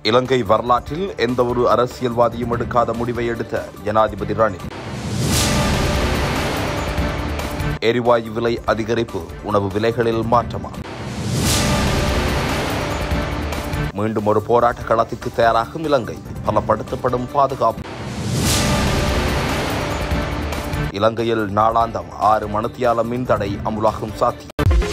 இலங்கை வரலாற்றில் எந்த ஒரு அரசியல்வாதியும் எடுக்காத முடிவை எடுத்த ஜனாதிபதி ரணில் எரிவாயு விலை அதிகரிப்பு உணவு விலைகளில் மாற்றமா மீண்டும் ஒரு போராட்ட களத்திற்கு தயாராகும் இலங்கை பலப்படுத்தப்படும் பாதுகாப்பு இலங்கையில் நாளாந்தம் ஆறு மணத்தியால மின்தடை அமுலாகும் சாத்தியம்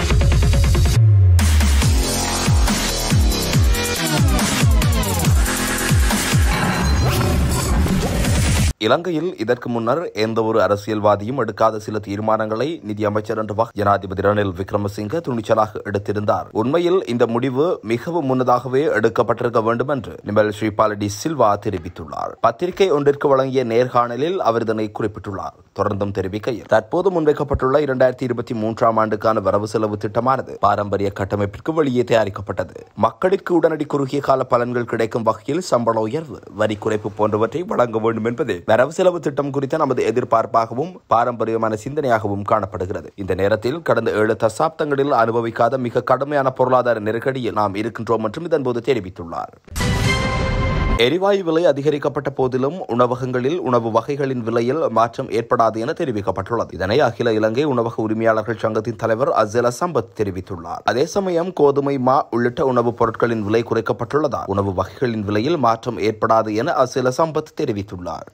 இலங்கையில் இதற்கு முன்னர் எந்த ஒரு அரசியல்வாதியும் எடுக்காத சில தீர்மானங்களை நிதி அமைச்சர் என்ற வகை ஜனாதிபதி ரணில் விக்ரமசிங்க துணிச்சலாக எடுத்திருந்தார் உண்மையில் இந்த முடிவு மிகவும் முன்னதாகவே எடுக்கப்பட்டிருக்க வேண்டும் என்று நிமல் ஸ்ரீபாலடி சில்வா தெரிவித்துள்ளார் பத்திரிகை ஒன்றிற்கு வழங்கிய நேர்காணலில் அவர் இதனை குறிப்பிட்டுள்ளார் தொடர்ந்தும் தெரிவிக்கையில் தற்போது முன்வைக்கப்பட்டுள்ள இரண்டாயிரத்தி இருபத்தி மூன்றாம் ஆண்டுக்கான வரவு செலவு திட்டமானது பாரம்பரிய கட்டமைப்பிற்கு வெளியே தயாரிக்கப்பட்டது மக்களுக்கு உடனடி குறுகிய கால பலன்கள் கிடைக்கும் வகையில் சம்பள உயர்வு வரி குறைப்பு போன்றவற்றை வழங்க வேண்டும் என்பது வரவு செலவு திட்டம் குறித்த நமது எதிர்பார்ப்பாகவும் பாரம்பரியமான சிந்தனையாகவும் காணப்படுகிறது இந்த நேரத்தில் கடந்த ஏழு தசாப்தங்களில் அனுபவிக்காத மிக கடுமையான பொருளாதார நெருக்கடியில் நாம் இருக்கின்றோம் என்றும் இதன்போது தெரிவித்துள்ளார் எரிவாயு விலை அதிகரிக்கப்பட்ட போதிலும் உணவகங்களில் உணவு வகைகளின் விலையில் மாற்றம் ஏற்படாது என தெரிவிக்கப்பட்டுள்ளது இதனை அகில இலங்கை உணவக உரிமையாளர்கள் சங்கத்தின் தலைவர் அசேல சம்பத் தெரிவித்துள்ளார் அதே சமயம் கோதுமை மா உள்ளிட்ட உணவுப் பொருட்களின் விலை குறைக்கப்பட்டுள்ளதால் உணவு வகைகளின் விலையில் மாற்றம் ஏற்படாது என அசேல சம்பத் தெரிவித்துள்ளார்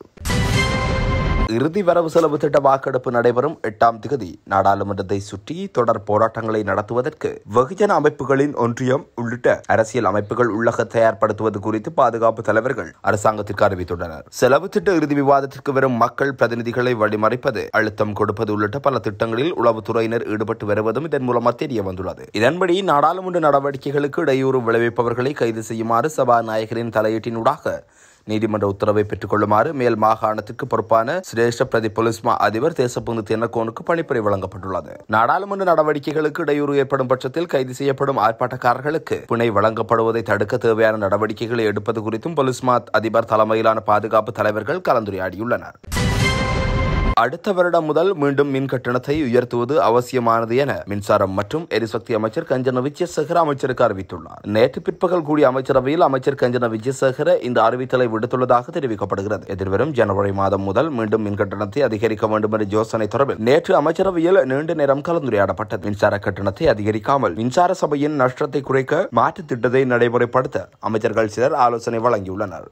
இறுதி வரவு செலவு திட்ட வாக்கெடுப்பு நடைபெறும் எட்டாம் திகதி நாடாளுமன்றத்தை சுற்றி தொடர் போராட்டங்களை நடத்துவதற்கு வெகுஜன அமைப்புகளின் ஒன்றியம் உள்ளிட்ட அரசியல் அமைப்புகள் உள்ளக தயார்படுத்துவது குறித்து பாதுகாப்பு தலைவர்கள் அரசாங்கத்திற்கு அறிவித்துள்ளனர் செலவு திட்ட இறுதி விவாதத்திற்கு வரும் மக்கள் பிரதிநிதிகளை வழிமறைப்பது அழுத்தம் கொடுப்பது உள்ளிட்ட பல திட்டங்களில் உளவுத்துறையினர் ஈடுபட்டு வருவதும் இதன் மூலமாக தெரிய வந்துள்ளது இதன்படி நாடாளுமன்ற நடவடிக்கைகளுக்கு இடையூறு விளைவிப்பவர்களை கைது செய்யுமாறு சபாநாயகரின் தலையீட்டினூடாக நீதிமன்ற உத்தரவை பெற்றுக் கொள்ளுமாறு மேல் மாகாணத்திற்கு பொறுப்பான சிரேஷ்ட பிரதி போலீஸ் மா அதிபர் தேசப்பந்து தென்னக்கோனுக்கு பணிப்புரை வழங்கப்பட்டுள்ளது நாடாளுமன்ற நடவடிக்கைகளுக்கு இடையூறு ஏற்படும் பட்சத்தில் கைது செய்யப்படும் ஆர்ப்பாட்டக்காரர்களுக்கு பிணை வழங்கப்படுவதை தடுக்க தேவையான நடவடிக்கைகளை எடுப்பது குறித்தும் போலீஸ் மா அதிபர் தலைமையிலான பாதுகாப்பு தலைவர்கள் கலந்துரையாடியுள்ளனர் அடுத்த வருடம் முதல் மீண்டும் மின் கட்டணத்தை உயர்த்துவது அவசியமானது என மின்சாரம் மற்றும் எரிசக்தி அமைச்சர் கஞ்சன விஜயசேகர அமைச்சருக்கு அறிவித்துள்ளார் நேற்று பிற்பகல் கூடிய அமைச்சரவையில் அமைச்சர் கஞ்சன விஜயசேகர இந்த அறிவித்தலை விடுத்துள்ளதாக தெரிவிக்கப்படுகிறது எதிர்வரும் ஜனவரி மாதம் முதல் மீண்டும் மின் கட்டணத்தை அதிகரிக்க வேண்டும் என்ற யோசனை தொடர்பில் நேற்று அமைச்சரவையில் நீண்ட நேரம் கலந்துரையாடப்பட்டது மின்சார கட்டணத்தை அதிகரிக்காமல் மின்சார சபையின் நஷ்டத்தை குறைக்க மாற்று திட்டத்தை நடைமுறைப்படுத்த அமைச்சர்கள் சிலர் ஆலோசனை வழங்கியுள்ளனர்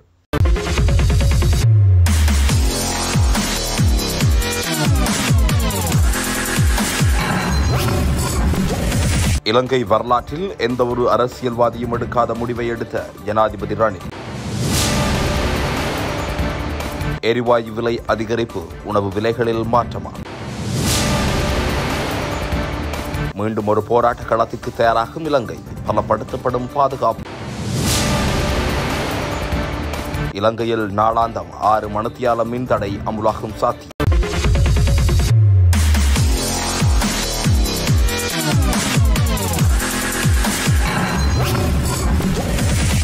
இலங்கை வரலாற்றில் எந்த ஒரு அரசியல்வாதியும் எடுக்காத முடிவை எடுத்த ஜனாதிபதி ரணில் எரிவாயு விலை அதிகரிப்பு உணவு விலைகளில் மாற்றமா மீண்டும் ஒரு போராட்ட களத்திற்கு தயாராகும் இலங்கை பலப்படுத்தப்படும் பாதுகாப்பு இலங்கையில் நாளாந்தம் ஆறு மணத்தியால மின்தடை அமுலாகும் சாத்தியம்